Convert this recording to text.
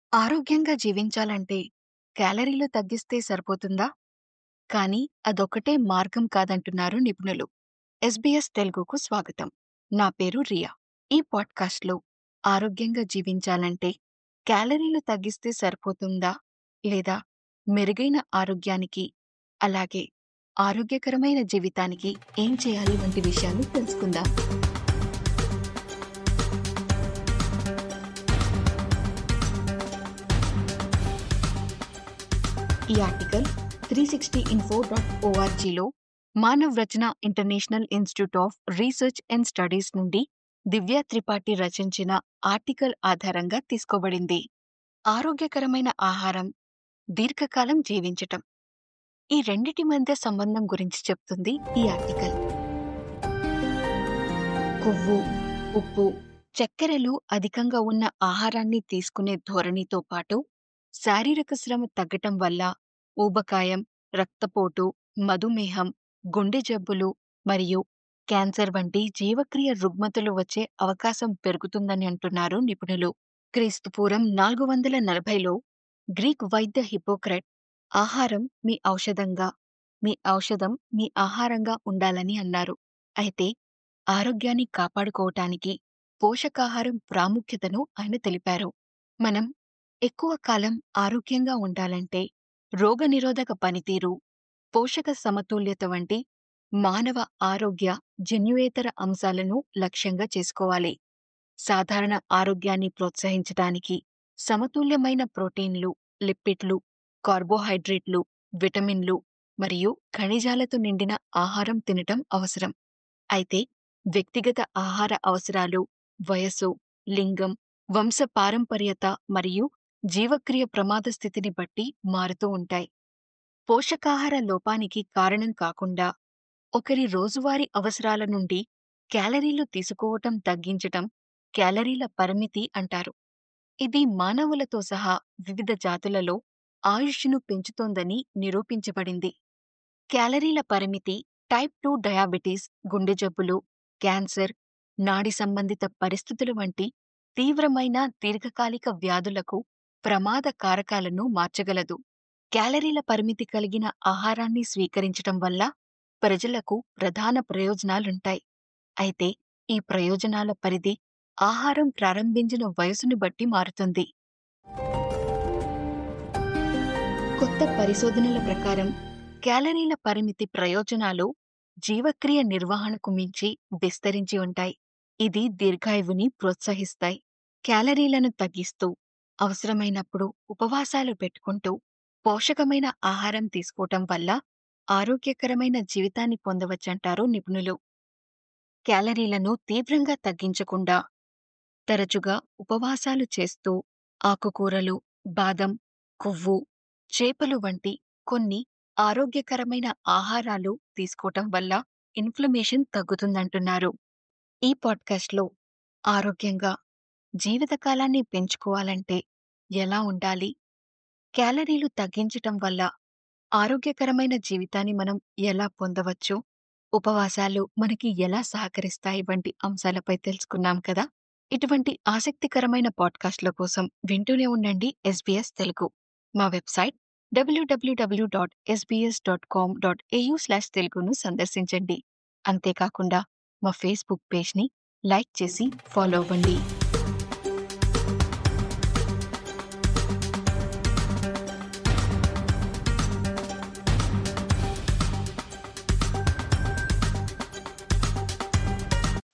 ఆరోగ్యంగా జీవించాలంటే క్యాలరీలు తగ్గిస్తే సరిపోతుందా? కానీ అదొక్కటే మార్గం కాదంటున్నారు నిపుణులు. ఎస్బీఎస్ తెలుగుకు స్వాగతం. నా పేరు రియా. ఈ పాడ్కాస్ట్లో ఆరోగ్యంగా జీవించాలంటే క్యాలరీలు తగ్గిస్తే సరిపోతుందా? లేదా మెరుగైన ఆరోగ్యానికి, అలాగే ఆరోగ్యకరమైన జీవితానికి ఏం చేయాలి వంటి విషయాలు తెలుసుకుందాం. ఈ article three sixty info dot ఓఆర్జీలో Manav Rachna international institute of research and studies నుండి దివ్య త్రిపాఠి రచించిన ఆర్టికల్ ఆధారంగా తీసుకోబడింది. ఆరోగ్యకరమైన ఆహారం, దీర్ఘకాలం జీవించటం ఈ రెండిటి మధ్య సంబంధం గురించి చెప్తుంది ఈ ఆర్టికల్. కొవ్వు, ఉప్పు, చక్కెరలు అధికంగా ఉన్న ఆహారాన్ని తీసుకునే ధోరణితో పాటు శారీరక శ్రమ తగ్గటం వల్ల ఊబకాయం, రక్తపోటు, మధుమేహం, గుండె జబ్బులు మరియు క్యాన్సర్ వంటి జీవక్రియ రుగ్మతలు వచ్చే అవకాశం పెరుగుతుందని అంటున్నారు నిపుణులు. క్రీస్తుపూర్వం నాలుగు వందల నలభైలో గ్రీక్ వైద్య హిపోక్రట్ ఆహారం మీ ఔషధంగా, మీ ఔషధం మీ ఆహారంగా ఉండాలని అన్నారు. అయితే ఆరోగ్యాన్ని కాపాడుకోవటానికి పోషకాహారం ప్రాముఖ్యతను ఆయన తెలిపారు. మనం ఎక్కువ కాలం ఆరోగ్యంగా ఉండాలంటే రోగనిరోధక పనితీరు, పోషక సమతుల్యత వంటి మానవ ఆరోగ్య జన్యుయేతర అంశాలను లక్ష్యంగా చేసుకోవాలి. సాధారణ ఆరోగ్యాన్ని ప్రోత్సహించడానికి సమతుల్యమైన ప్రోటీన్లు, లిపిడ్లు, కార్బోహైడ్రేట్లు, విటమిన్లు మరియు ఖనిజాలతో నిండిన ఆహారం తినటం అవసరం. అయితే వ్యక్తిగత ఆహార అవసరాలు, వయస్సు, లింగం, వంశపారంపర్యత మరియు జీవక్రియ ప్రమాద స్థితిని బట్టి మారుతూ ఉంటాయి. పోషకాహార లోపానికి కారణం కాకుండా ఒకరి రోజువారీ అవసరాల నుండి క్యాలరీలు తీసుకోవటం తగ్గించటం క్యాలరీల పరిమితి అంటారు. ఇది మానవులతో సహా వివిధ జాతులలో ఆయుష్ను పెంచుతోందని నిరూపించబడింది. క్యాలరీల పరిమితి టైప్ టూ డయాబెటీస్, గుండె జబ్బులు, క్యాన్సర్, నాడి సంబంధిత పరిస్థితులు వంటి తీవ్రమైన దీర్ఘకాలిక వ్యాధులకు ప్రమాద కారకాలను మార్చగలదు. క్యాలరీల పరిమితి కలిగిన ఆహారాన్ని స్వీకరించటం వల్ల ప్రజలకు ప్రధాన ప్రయోజనాలుంటాయి. అయితే ఈ ప్రయోజనాల పరిధి ఆహారం ప్రారంభించిన వయసుని బట్టి మారుతుంది. కొత్త పరిశోధనల ప్రకారం క్యాలరీల పరిమితి ప్రయోజనాలు జీవక్రియ నిర్వహణకు మించి విస్తరించి ఉంటాయి. ఇది దీర్ఘాయువుని ప్రోత్సహిస్తాయి. క్యాలరీలను తగ్గిస్తూ, అవసరమైనప్పుడు ఉపవాసాలు పెట్టుకుంటూ పోషకమైన ఆహారం తీసుకోవటం వల్ల ఆరోగ్యకరమైన జీవితాన్ని పొందవచ్చంటారు నిపుణులు. క్యాలరీలను తీవ్రంగా తగ్గించకుండా తరచుగా ఉపవాసాలు చేస్తూ ఆకుకూరలు, బాదం, కొవ్వు, చేపలు వంటి కొన్ని ఆరోగ్యకరమైన ఆహారాలు తీసుకోవటం వల్ల ఇన్ఫ్లమేషన్ తగ్గుతుందంటున్నారు. ఈ పాడ్కాస్ట్లో ఆరోగ్యంగా జీవితకాలాన్ని పెంచుకోవాలంటే ఎలా ఉండాలి, క్యాలరీలు తగ్గించటం వల్ల ఆరోగ్యకరమైన జీవితాన్ని మనం ఎలా పొందవచ్చు, ఉపవాసాలు మనకి ఎలా సహకరిస్తాయి వంటి అంశాలపై తెలుసుకున్నాం కదా. ఇటువంటి ఆసక్తికరమైన పాడ్కాస్ట్ల కోసం వింటూనే ఉండండి ఎస్బీఎస్ తెలుగు. మా website W W W dot SBS dot com dot AU slash తెలుగును సందర్శించండి. అంతేకాకుండా మా ఫేస్బుక్ పేజ్ని లైక్ చేసి ఫాలో అవ్వండి.